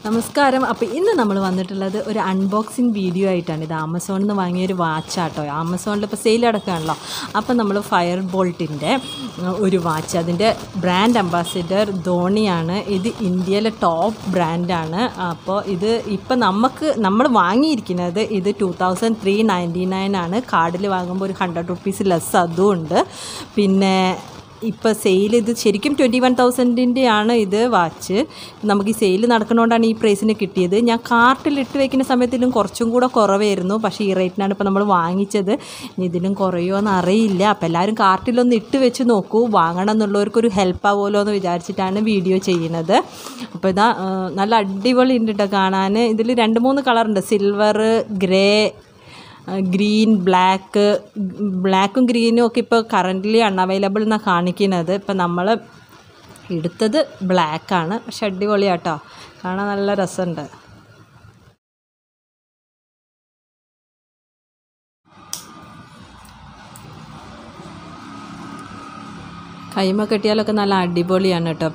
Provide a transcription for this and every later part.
നമസ്കാരം അപ്പോൾ ഇന്ന് നമ്മൾ വന്നിട്ടുള്ളത് ഒരു അൺബോക്സിങ് വീഡിയോ ആയിട്ടാണ് ഇത് ആമസോണിൽ നിന്ന് വാങ്ങിയൊരു വാച്ചാട്ടോ ആമസോണിൽ ഇപ്പോൾ സെയിൽ അടക്കമാണല്ലോ അപ്പോൾ നമ്മൾ ഫയർ ബോൾട്ടിൻ്റെ ഒരു വാച്ച് അതിൻ്റെ ബ്രാൻഡ് അംബാസിഡർ ധോണിയാണ് ഇത് ഇന്ത്യയിലെ ടോപ്പ് ബ്രാൻഡാണ് അപ്പോൾ ഇത് ഇപ്പം നമുക്ക് നമ്മൾ വാങ്ങിയിരിക്കുന്നത് ഇത് two thousand three ninety nine ആണ് കാർഡിൽ വാങ്ങുമ്പോൾ ഒരു ഹൺഡ്രഡ് റുപ്പീസ് ലെസ് അതും ഉണ്ട് പിന്നെ ഇപ്പോൾ സെയിൽ ഇത് ശരിക്കും ട്വൻറ്റി വൺ തൗസൻഡിൻ്റെ ആണ് ഇത് വാച്ച് നമുക്ക് ഈ സെയിൽ നടക്കുന്നതുകൊണ്ടാണ് ഈ പ്രൈസിന് കിട്ടിയത് ഞാൻ കാർട്ടിൽ ഇട്ട് വെക്കുന്ന സമയത്തിലും കുറച്ചും കൂടെ കുറവായിരുന്നു പക്ഷേ ഈ റേറ്റിനാണ് ഇപ്പോൾ നമ്മൾ വാങ്ങിച്ചത് ഇനി ഇതിലും കുറയുമോ എന്ന് അറിയില്ല അപ്പോൾ എല്ലാവരും കാർട്ടിലൊന്ന് ഇട്ട് വെച്ച് നോക്കൂ വാങ്ങണം എന്നുള്ളവർക്കൊരു ഹെൽപ്പ് ആവുമല്ലോ എന്ന് വിചാരിച്ചിട്ടാണ് വീഡിയോ ചെയ്യുന്നത് അപ്പോൾ ഇതാ ആ, നല്ല അടിപൊളി ഉണ്ട് കേട്ടോ കാണാൻ ഇതിൽ രണ്ട് മൂന്ന് കളറുണ്ട് സിൽവർ ഗ്രേ ഗ്രീൻ ബ്ലാക്ക് ബ്ലാക്കും ഗ്രീനും ഒക്കെ ഇപ്പോൾ കറൻ്റ്ലി അൺഅവൈലബിൾ എന്നാണ് കാണിക്കുന്നത് ഇപ്പം നമ്മൾ എടുത്തത് ബ്ലാക്കാണ് പക്ഷെ അടിപൊളിയാട്ടോ കാണാൻ നല്ല രസമുണ്ട് കൈമ കെട്ടിയാലൊക്കെ നല്ല അടിപൊളിയാണ് കേട്ടോ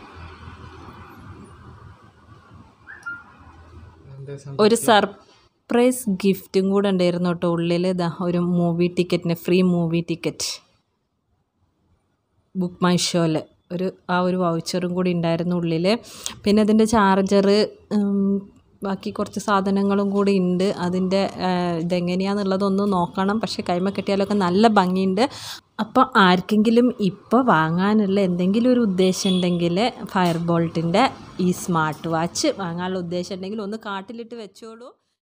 ഒരു സർപ്രൈസ് ഗിഫ്റ്റും കൂടെ ഉണ്ടായിരുന്നു കേട്ടോ ഉള്ളിൽ ഇതാ ഒരു മൂവി ടിക്കറ്റിന് free movie ticket book my ഷോയിൽ ഒരു ആ ഒരു വൗച്ചറും കൂടി ഉണ്ടായിരുന്നു ഉള്ളിൽ പിന്നെ അതിൻ്റെ ചാർജറ് ബാക്കി കുറച്ച് സാധനങ്ങളും കൂടി ഉണ്ട് അതിൻ്റെ ഇതെങ്ങനെയാണെന്നുള്ളതൊന്ന് നോക്കണം പക്ഷേ കൈമ കെട്ടിയാലൊക്കെ നല്ല ഭംഗിയുണ്ട് അപ്പോൾ ആർക്കെങ്കിലും ഇപ്പോൾ വാങ്ങാനുള്ള എന്തെങ്കിലും ഒരു ഉദ്ദേശം ഉണ്ടെങ്കിൽ ഫയർ ബോൾട്ടിൻ്റെ ഈ സ്മാർട്ട് വാച്ച് വാങ്ങാനുള്ള ഉദ്ദേശം ഉണ്ടെങ്കിൽ ഒന്ന് കാട്ടിലിട്ട് വെച്ചോളൂ